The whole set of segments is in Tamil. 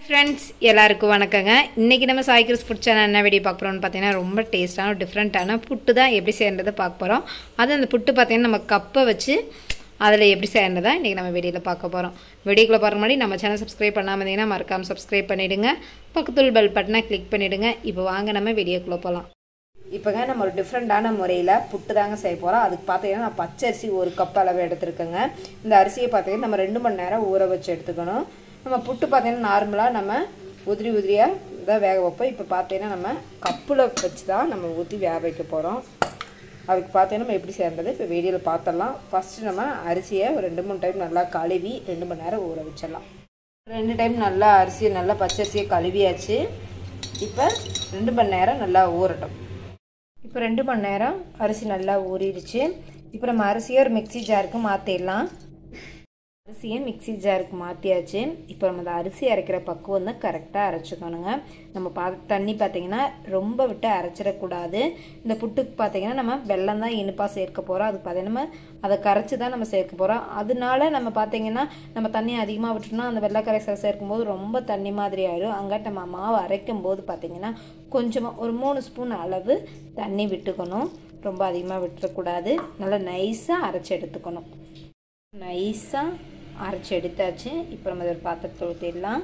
ஃப்ரெண்ட்ஸ் எல்லாருக்கும் வணக்கங்க இன்றைக்கி நம்ம சாய்கிரிஸ் ஃபுட் சேனல் என்ன வீடியோ பார்க்க போகிறோம்னு பார்த்தீங்கன்னா ரொம்ப டேஸ்ட்டான டிஃப்ரெண்ட்டான புட்டு தான் எப்படி செய்யறதை பார்க்க போகிறோம் அது அந்த புட்டு பார்த்தீங்கன்னா நம்ம கப்பை வச்சு அதில் எப்படி செய்யறதா இன்றைக்கி நம்ம வீடியோவில் பார்க்க போகிறோம் வீடியோக்குள்ளே பார்க்க முன்னாடி நம்ம சேனல் சப்ஸ்கிரைப் பண்ணாமல் இருந்தீங்கன்னா மறக்காமல் சப்ஸ்கிரைப் பண்ணிவிடுங்க பக்கத்துல பெல் பட்டனை கிளிக் பண்ணிவிடுங்க இப்போ வாங்க நம்ம வீடியோக்குள்ளே போகலாம் இப்போங்க நம்ம ஒரு டிஃப்ரெண்ட்டான முறையில் புட்டு தாங்க செய்ய போகிறோம் அதுக்கு பார்த்தீங்கன்னா நான் பச்சரிசி ஒரு கப் அளவு எடுத்துருக்கேங்க இந்த அரிசியை பார்த்தீங்கன்னா நம்ம ரெண்டு மணி நேரம் ஊற வச்சு எடுத்துக்கணும் நம்ம புட்டு பார்த்தீங்கன்னா நார்மலாக நம்ம உதிரி உதிரியாக தான் வேக வைப்போம் இப்போ பார்த்தீங்கன்னா நம்ம கப்பில் வச்சு தான் நம்ம ஊற்றி வேக வைக்க போகிறோம் அதுக்கு பார்த்தீங்கன்னா நம்ம எப்படி சேர்ந்தது இப்போ வீடியோவில் பார்த்துடலாம் ஃபஸ்ட்டு நம்ம அரிசியை ஒரு ரெண்டு மூணு டைம் நல்லா கழுவி ரெண்டு மணி நேரம் ஊற வச்சிடலாம் ரெண்டு டைம் நல்லா அரிசியை நல்லா பச்சரிசியை கழுவியாச்சு இப்போ ரெண்டு மணி நேரம் நல்லா ஊறட்டும் இப்போ ரெண்டு மணி நேரம் அரிசி நல்லா ஊறிடுச்சு இப்போ நம்ம அரிசியை ஒரு மிக்சி ஜாருக்கு மாற்றிடலாம் அரிசியை மிக்சி ஜாருக்கு மாற்றியாச்சு இப்போ நம்ம அந்த அரிசி அரைக்கிற பக்குவம் தான் கரெக்டாக அரைச்சிக்கணுங்க நம்ம பா தண்ணி பார்த்தீங்கன்னா ரொம்ப விட்டு அரைச்சிடக்கூடாது இந்த புட்டுக்கு பார்த்தீங்கன்னா நம்ம வெள்ளம் தான் இனிப்பாக சேர்க்க போகிறோம் அதுக்கு பார்த்தீங்கன்னா அதை கரைச்சி தான் நம்ம சேர்க்க போகிறோம் அதனால நம்ம பார்த்தீங்கன்னா நம்ம தண்ணி அதிகமாக விட்டுட்டோம்னா அந்த வெள்ளை கரைசல் சேர்க்கும்போது ரொம்ப தண்ணி மாதிரி ஆயிடும் அங்காட்டி நம்ம மாவு அரைக்கும் போது பார்த்தீங்கன்னா கொஞ்சமாக ஒரு மூணு ஸ்பூன் அளவு தண்ணி விட்டுக்கணும் ரொம்ப அதிகமாக விட்டுறக்கூடாது நல்லா நைஸாக அரைச்சி எடுத்துக்கணும் நைஸாக அரைச்சி எடுத்தாச்சு இப்போ நம்ம ஒரு பாத்திரத்தில் ஊற்றிடலாம்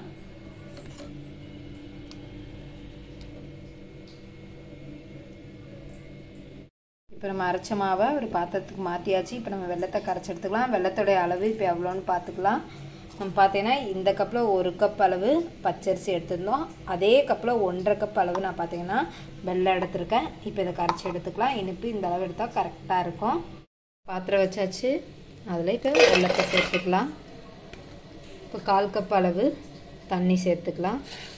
இப்போ நம்ம அரைச்ச மாவை ஒரு பாத்திரத்துக்கு மாற்றியாச்சு இப்போ நம்ம வெள்ளத்தை கரைச்சி எடுத்துக்கலாம் வெள்ளத்தோடைய அளவு இப்போ எவ்வளோன்னு பார்த்துக்கலாம் நம்ம பார்த்தீங்கன்னா இந்த கப்பில் ஒரு கப் அளவு பச்சரிசி எடுத்திருந்தோம் அதே கப்பில் ஒன்றரை கப் அளவு நான் பார்த்தீங்கன்னா வெள்ளம் எடுத்திருக்கேன் இப்போ இதை கரைச்சி எடுத்துக்கலாம் இனிப்பு இந்த அளவு எடுத்தால் கரெக்டாக இருக்கும் பாத்திரம் வச்சாச்சு அதில் இப்போ வெள்ளத்தை சேர்த்துக்கலாம் இப்போ கால் கப் அளவு தண்ணி சேர்த்துக்கலாம்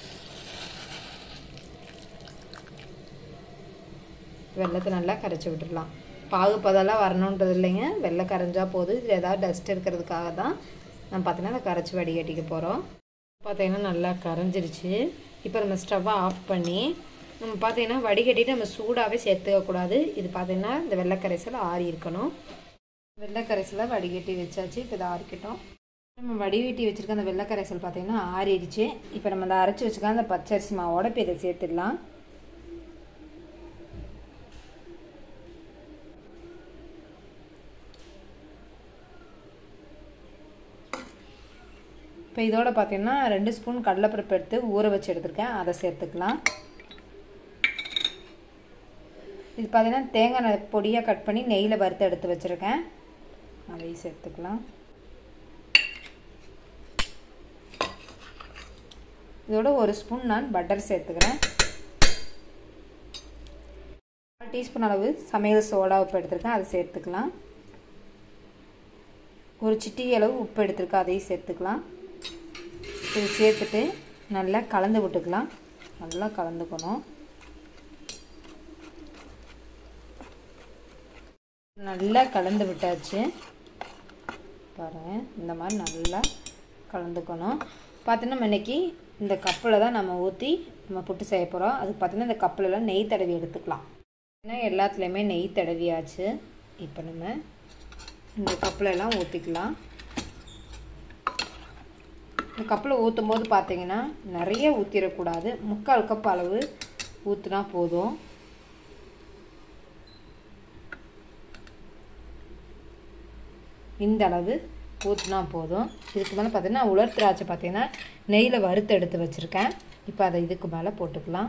வெள்ளத்தை நல்லா கரைச்சி விட்டுடலாம் பாகு பதெல்லாம் வரணுன்றது இல்லைங்க வெள்ளை கரைஞ்சா போதும் இதில் ஏதாவது டஸ்ட் இருக்கிறதுக்காக தான் நம்ம பார்த்தீங்கன்னா அதை கரைச்சி வடிகட்டிக்க போகிறோம் பார்த்தீங்கன்னா நல்லா கரைஞ்சிருச்சு இப்போ நம்ம ஸ்டவ்வை ஆஃப் பண்ணி நம்ம பார்த்தீங்கன்னா வடிகட்டிட்டு நம்ம சூடாகவே சேர்த்துக்கக்கூடாது இது பார்த்தீங்கன்னா இந்த வெள்ளை கரைசல் ஆறி இருக்கணும் வெள்ளை கரைசலை வடிகட்டி வச்சாச்சு இப்போ இதை ஆறிக்கிட்டோம் நம்ம வடிகட்டி வச்சுருக்க அந்த வெள்ளை கரைசல் பார்த்தீங்கன்னா ஆறிடுச்சு இப்போ நம்ம அதை அரைச்சி வச்சுக்க அந்த பச்சரிசி மாவோட இப்போ இதை சேர்த்துடலாம் இப்போ இதோட பார்த்தீங்கன்னா ரெண்டு ஸ்பூன் கடலைப்பருப்பு எடுத்து ஊற வச்சு எடுத்துருக்கேன் அதை சேர்த்துக்கலாம் இது பார்த்தீங்கன்னா தேங்காய் பொடியாக கட் பண்ணி நெய்யில் வறுத்து எடுத்து வச்சுருக்கேன் அதையும் சேர்த்துக்கலாம் இதோட ஒரு ஸ்பூன் நான் பட்டர் சேர்த்துக்கிறேன் கால் டீஸ்பூன் அளவு சமையல் சோடா உப்பு எடுத்துருக்கேன் அதை சேர்த்துக்கலாம் ஒரு சிட்டி அளவு உப்பு எடுத்துருக்கேன் அதையும் சேர்த்துக்கலாம் இது சேர்த்துட்டு நல்லா கலந்து விட்டுக்கலாம் நல்லா கலந்துக்கணும் நல்லா கலந்து விட்டாச்சு பாருங்கள் இந்த மாதிரி நல்லா கலந்துக்கணும் பார்த்தீங்கன்னா நம்ம இன்றைக்கி இந்த கப்பில் தான் நம்ம ஊற்றி நம்ம புட்டு செய்ய போகிறோம் அதுக்கு பார்த்தீங்கன்னா இந்த கப்பிலலாம் நெய் தடவி எடுத்துக்கலாம் ஏன்னா எல்லாத்துலேயுமே நெய் தடவியாச்சு இப்போ நம்ம இந்த கப்பிலெல்லாம் ஊற்றிக்கலாம் இந்த கப்பில் ஊற்றும் போது பார்த்தீங்கன்னா நிறைய ஊற்றிடக்கூடாது முக்கால் கப் அளவு ஊற்றுனா போதும் இந்த அளவு ஊற்றினா போதும் இதுக்கு மேலே பார்த்தீங்கன்னா உலர் திராட்சை பார்த்தீங்கன்னா நெய்யில் வறுத்து எடுத்து வச்சுருக்கேன் இப்போ அதை இதுக்கு மேலே போட்டுக்கலாம்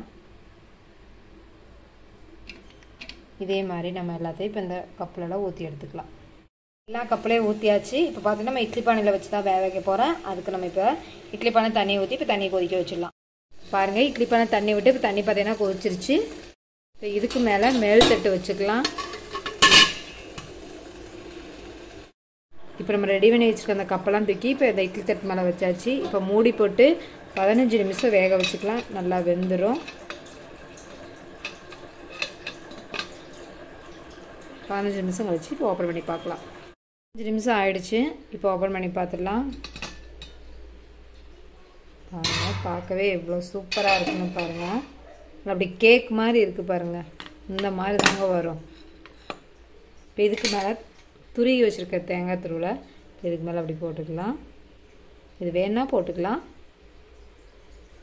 இதே மாதிரி நம்ம எல்லாத்தையும் இப்போ இந்த கப்பிலலாம் ஊற்றி எடுத்துக்கலாம் எல்லா கப்பலையும் ஊற்றியாச்சு இப்போ பார்த்தீங்கன்னா நம்ம இட்லி பானையில் வச்சு தான் வேக வைக்க போகிறேன் அதுக்கு நம்ம இப்போ இட்லி பானை தண்ணி ஊற்றி இப்போ தண்ணி கொதிக்க வச்சிடலாம் பாருங்கள் இட்லி பானை தண்ணி விட்டு இப்போ தண்ணி பார்த்தீங்கன்னா கொதிச்சிருச்சு இப்போ இதுக்கு மேலே மேல் தட்டு வச்சுக்கலாம் இப்போ நம்ம ரெடி பண்ணி வச்சுருக்க அந்த கப்பெல்லாம் தூக்கி இப்போ இந்த இட்லி தட்டு மேலே வச்சாச்சு இப்போ மூடி போட்டு பதினஞ்சு நிமிஷம் வேக வச்சுக்கலாம் நல்லா வெந்துடும் பதினஞ்சு நிமிஷம் கழிச்சு இப்போ ஓப்பன் பண்ணி பார்க்கலாம் அஞ்சு நிமிஷம் ஆயிடுச்சு இப்போ ஓப்பன் பண்ணி பார்த்துடலாம் பாருங்கள் பார்க்கவே எவ்வளோ சூப்பராக இருக்குன்னு பாருங்கள் அப்படி கேக் மாதிரி இருக்குது பாருங்கள் இந்த மாதிரி தாங்க வரும் இப்போ இதுக்கு மேலே துருகி வச்சுருக்க தேங்காய் துருவில் இதுக்கு மேலே அப்படி போட்டுக்கலாம் இது வேணால் போட்டுக்கலாம்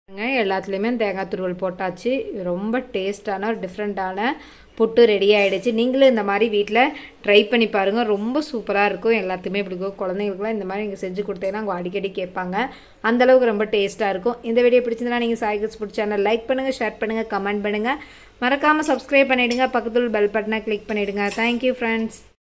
எல்லாத்துலேயுமே தேங்காய் துருவல் போட்டாச்சு ரொம்ப டேஸ்டான ஒரு டிஃப்ரெண்ட்டான புட்டு ரெடி ஆகிடுச்சு நீங்களும் இந்த மாதிரி வீட்டில் ட்ரை பண்ணி பாருங்கள் ரொம்ப சூப்பராக இருக்கும் எல்லாத்துக்குமே பிடிக்கும் குழந்தைங்களுக்குலாம் இந்த மாதிரி நீங்கள் செஞ்சு கொடுத்தீங்கன்னா அவங்க அடிக்கடி கேட்பாங்க அந்தளவுக்கு ரொம்ப டேஸ்ட்டாக இருக்கும் இந்த வீடியோ பிடிச்சிருந்தா நீங்கள் சாய்கிஸ் ஃபுட் சேனல் லைக் பண்ணுங்கள் ஷேர் பண்ணுங்கள் கமெண்ட் பண்ணுங்கள் மறக்காமல் சப்ஸ்கிரைப் பண்ணிவிடுங்க பக்கத்தில் பெல் பட்டனை கிளிக் பண்ணிவிடுங்க தேங்க்யூ ஃப்ரெண்ட்ஸ்